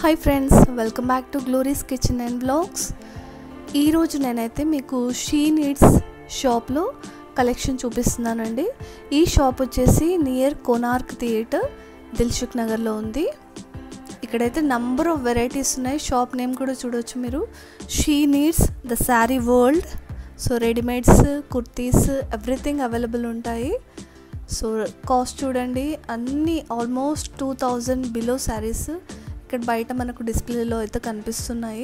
Hi friends welcome back to Glory's kitchen and blogs ఈరోజు నేనైతే మీకు షీ నీడ్స్ షాప్లో కలెక్షన్ చూపిస్తున్నానండి ఈ షాప్ వచ్చేసి నియర్ కోనార్క్ థియేటర్ దిల్సుఖ్ నగర్లో ఉంది ఇక్కడైతే నంబర్ ఆఫ్ వెరైటీస్ ఉన్నాయి షాప్ నేమ్ కూడా చూడవచ్చు మీరు she needs the saree world so readymades kurtis everything available ఉంటాయి సో కాస్ట్ చూడండి అన్నీ almost two thousand below sarees ఇక్కడ బయట మనకు డిస్ప్లేలో అయితే కనిపిస్తున్నాయి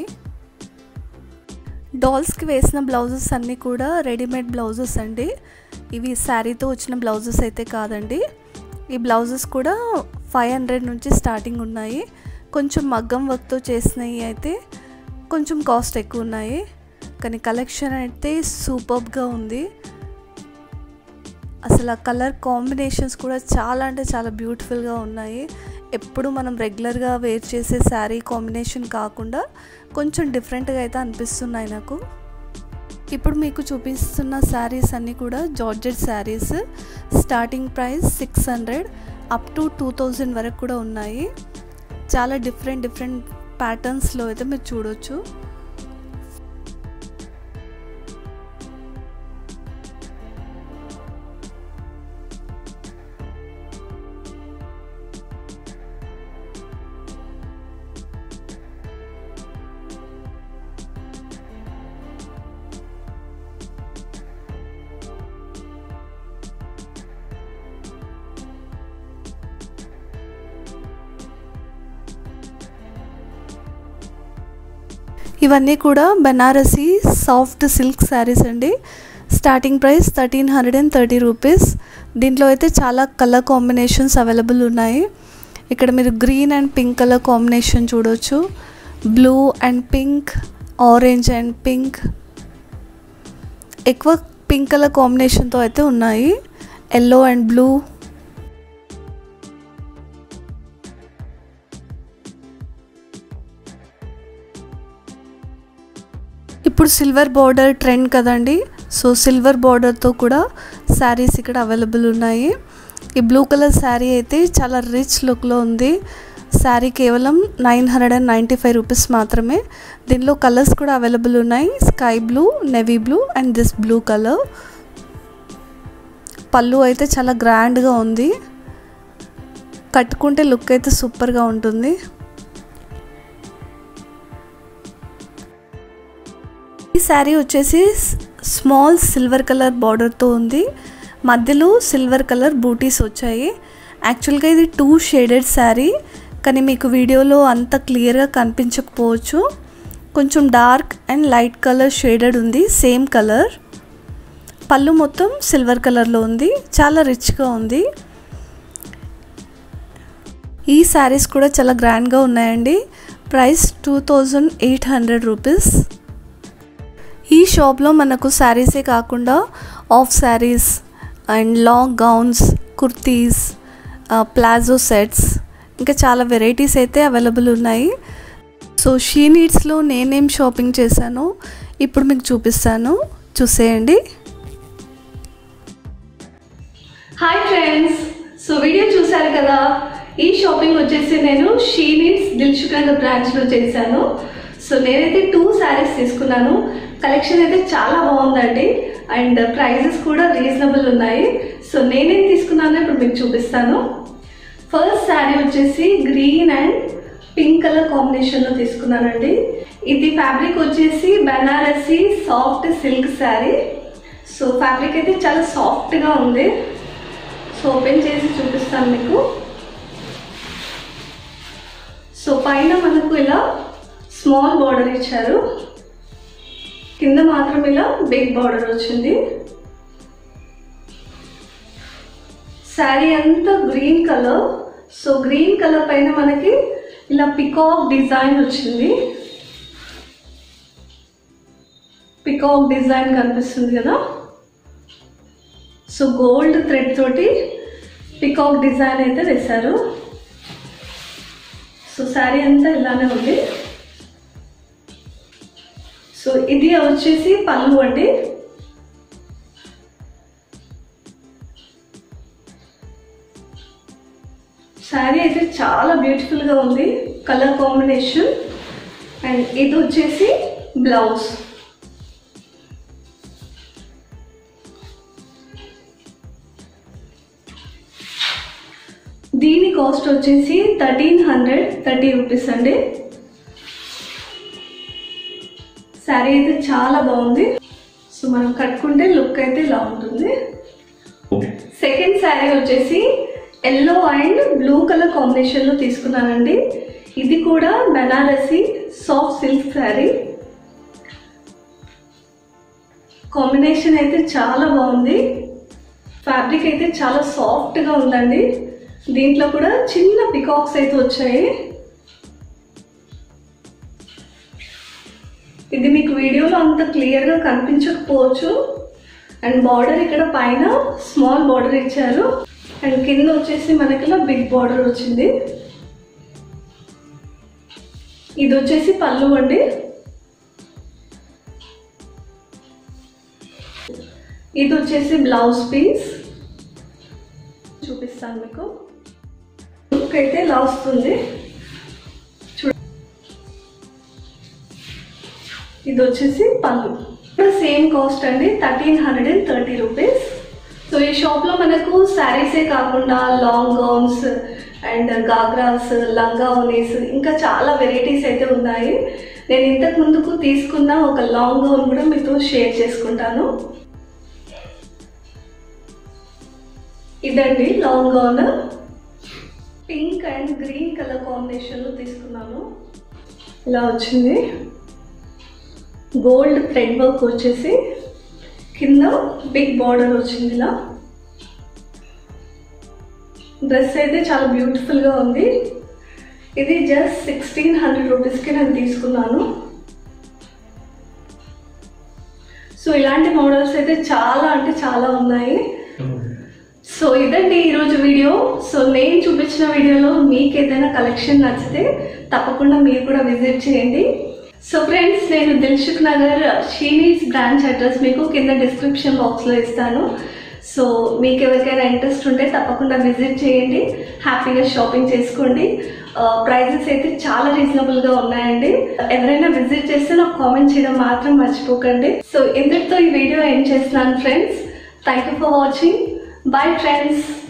డాల్స్కి వేసిన బ్లౌజెస్ అన్నీ కూడా రెడీమేడ్ బ్లౌజెస్ అండి ఇవి శారీతో వచ్చిన బ్లౌజెస్ అయితే కాదండి ఈ బ్లౌజెస్ కూడా ఫైవ్ హండ్రెడ్ నుంచి స్టార్టింగ్ ఉన్నాయి కొంచెం మగ్గం వర్క్తో చేసినవి అయితే కొంచెం కాస్ట్ ఎక్కువ ఉన్నాయి కానీ కలెక్షన్ అయితే సూపర్గా ఉంది అసలు ఆ కలర్ కాంబినేషన్స్ కూడా చాలా అంటే చాలా బ్యూటిఫుల్గా ఉన్నాయి ఎప్పుడు మనం రెగ్యులర్గా వేర్ చేసే శారీ కాంబినేషన్ కాకుండా కొంచెం డిఫరెంట్గా అయితే అనిపిస్తున్నాయి నాకు ఇప్పుడు మీకు చూపిస్తున్న శారీస్ అన్నీ కూడా georgette sarees starting price six hundred up to two thousand వరకు కూడా ఉన్నాయి చాలా డిఫరెంట్ డిఫరెంట్ ప్యాటర్న్స్లో అయితే మీరు చూడొచ్చు ఇవన్నీ కూడా బనారసి సాఫ్ట్ సిల్క్ శారీస్ అండి starting price thirteen hundred and thirty rupees దీంట్లో అయితే చాలా కలర్ కాంబినేషన్స్ అవైలబుల్ ఉన్నాయి ఇక్కడ మీరు green and pink colour combination చూడవచ్చు blue and pink orange and pink ఎక్కువ పింక్ కలర్ కాంబినేషన్తో అయితే ఉన్నాయి ఎల్లో అండ్ బ్లూ ఇప్పుడు సిల్వర్ బార్డర్ ట్రెండ్ కదండి సో సిల్వర్ బార్డర్తో కూడా శారీస్ ఇక్కడ అవైలబుల్ ఉన్నాయి ఈ బ్లూ కలర్ శారీ అయితే చాలా రిచ్ లుక్లో ఉంది శారీ కేవలం nine hundred and ninety five rupees మాత్రమే దీనిలో కలర్స్ కూడా అవైలబుల్ ఉన్నాయి sky blue navy blue and this blue colour పళ్ళు అయితే చాలా గ్రాండ్గా ఉంది కట్టుకుంటే లుక్ అయితే సూపర్గా ఉంటుంది ఈ శారీ వచ్చేసి స్మాల్ సిల్వర్ కలర్ బార్డర్తో ఉంది మధ్యలో సిల్వర్ కలర్ బూటీస్ వచ్చాయి యాక్చువల్గా ఇది టూ షేడెడ్ శారీ కానీ మీకు వీడియోలో అంత క్లియర్గా కనిపించకపోవచ్చు కొంచెం dark and light colour shaded ఉంది సేమ్ కలర్ పళ్ళు మొత్తం సిల్వర్ కలర్లో ఉంది చాలా రిచ్గా ఉంది ఈ శారీస్ కూడా చాలా గ్రాండ్గా ఉన్నాయండి price two thousand eight hundred rupees ఈ షాప్లో మనకు శారీసే కాకుండా half sarees and long gowns kurtis palazzo sets ఇంకా చాలా వెరైటీస్ అయితే అవైలబుల్ ఉన్నాయి సో షీ నీడ్స్లో నేనేం షాపింగ్ చేశానో ఇప్పుడు మీకు చూపిస్తాను చూసేయండి హాయ్ ఫ్రెండ్స్ సో వీడియో చూశారు కదా ఈ షాపింగ్ వచ్చేసి నేను షీ నీడ్స్ దిల్సుఖ్ నగర్ బ్రాంచ్లో చేశాను సో నేనైతే టూ శారీస్ తీసుకున్నాను కలెక్షన్ అయితే చాలా బాగుందండి అండ్ ప్రైజెస్ కూడా రీజనబుల్ ఉన్నాయి సో నేనేం తీసుకున్నానో ఇప్పుడు మీకు చూపిస్తాను ఫస్ట్ శారీ వచ్చేసి గ్రీన్ అండ్ పింక్ కలర్ కాంబినేషన్లో తీసుకున్నానండి ఇది ఫ్యాబ్రిక్ వచ్చేసి Banarasi soft silk saree so fabric అయితే చాలా సాఫ్ట్గా ఉంది సో ఓపెన్ చేసి చూపిస్తాను మీకు సో పైన మనకు ఇలా స్మాల్ బార్డర్ ఇచ్చారు కింద మాత్రం ఇలా బిగ్ బార్డర్ వచ్చింది శారీ అంతా green colour so green colour పైన మనకి ఇలా పికాక్ డిజైన్ వచ్చింది పికాక్ డిజైన్ కనిపిస్తుంది కదా సో గోల్డ్ థ్రెడ్ తోటి పికాక్ డిజైన్ అయితే వేశారు సో శారీ అంతా ఇలానే ఉంది సో ఇది వచ్చేసి పళ్ళు అండి శారీ అయితే చాలా బ్యూటిఫుల్గా ఉంది కలర్ కాంబినేషన్ అండ్ ఇది వచ్చేసి బ్లౌజ్ దీని కాస్ట్ వచ్చేసి థర్టీన్ హండ్రెడ్ థర్టీ రూపీస్ అండి శారీ అయితే చాలా బాగుంది సో మనం కట్టుకుంటే లుక్ అయితే ఇలా ఉంటుంది సెకండ్ శారీ వచ్చేసి ఎల్లో అండ్ బ్లూ కలర్ కాంబినేషన్లో తీసుకున్నానండి ఇది కూడా Benarasi soft silk saree combination అయితే చాలా బాగుంది ఫ్యాబ్రిక్ అయితే చాలా సాఫ్ట్గా ఉందండి దీంట్లో కూడా చిన్న పికాక్స్ అయితే వచ్చాయి ఇది మీకు వీడియోలో అంత క్లియర్గా కనిపించకపోవచ్చు అండ్ బార్డర్ ఇక్కడ పైన స్మాల్ బార్డర్ ఇచ్చారు అండ్ కింద వచ్చేసి మనకి ఇలా బిగ్ బార్డర్ వచ్చింది ఇది వచ్చేసి పళ్ళు అండి ఇది వచ్చేసి బ్లౌజ్ పీస్ చూపిస్తాను మీకు లుక్ అయితే ఇలా వస్తుంది ఇది వచ్చేసి పళ్ళు సేమ్ కాస్ట్ అండి thirteen hundred and thirty rupees so ఈ షాప్లో మనకు శారీసే కాకుండా లాంగ్ గౌన్స్ అండ్ గాగ్రాస్ లంగా ఓనీస్ ఇంకా చాలా వెరైటీస్ అయితే ఉన్నాయి నేను ఇంతకు ముందుకు తీసుకున్న ఒక లాంగ్ గౌన్ కూడా మీతో షేర్ చేసుకుంటాను ఇదండి long gown pink and green colour కాంబినేషన్లో తీసుకున్నాను ఇలా వచ్చింది గోల్డ్ థ్రెడ్ వర్క్ వచ్చేసి కింద బిగ్ బార్డర్ వచ్చింది ఇలా డ్రెస్ అయితే చాలా బ్యూటిఫుల్గా ఉంది ఇది జస్ట్ సిక్స్టీన్ హండ్రెడ్ రూపీస్కి నేను తీసుకున్నాను సో ఇలాంటి మోడల్స్ అయితే చాలా అంటే చాలా ఉన్నాయి సో ఇదండి ఈరోజు వీడియో సో నేను చూపించిన వీడియోలో మీకు ఏదైనా కలెక్షన్ నచ్చితే తప్పకుండా మీరు కూడా విజిట్ చేయండి సో ఫ్రెండ్స్ నేను Dilsukh Nagar she needs branch address మీకు కింద డిస్క్రిప్షన్ బాక్స్లో ఇస్తాను సో మీకు ఎవరికైనా ఇంట్రెస్ట్ ఉంటే తప్పకుండా విజిట్ చేయండి హ్యాపీగా షాపింగ్ చేసుకోండి ప్రైజెస్ అయితే చాలా రీజనబుల్గా ఉన్నాయండి ఎవరైనా విజిట్ చేస్తే నాకు కామెంట్ చేయడం మాత్రం మర్చిపోకండి సో ఇంతటితో ఈ వీడియో ఏం చేస్తున్నాను friends thank you for watching Bye friends.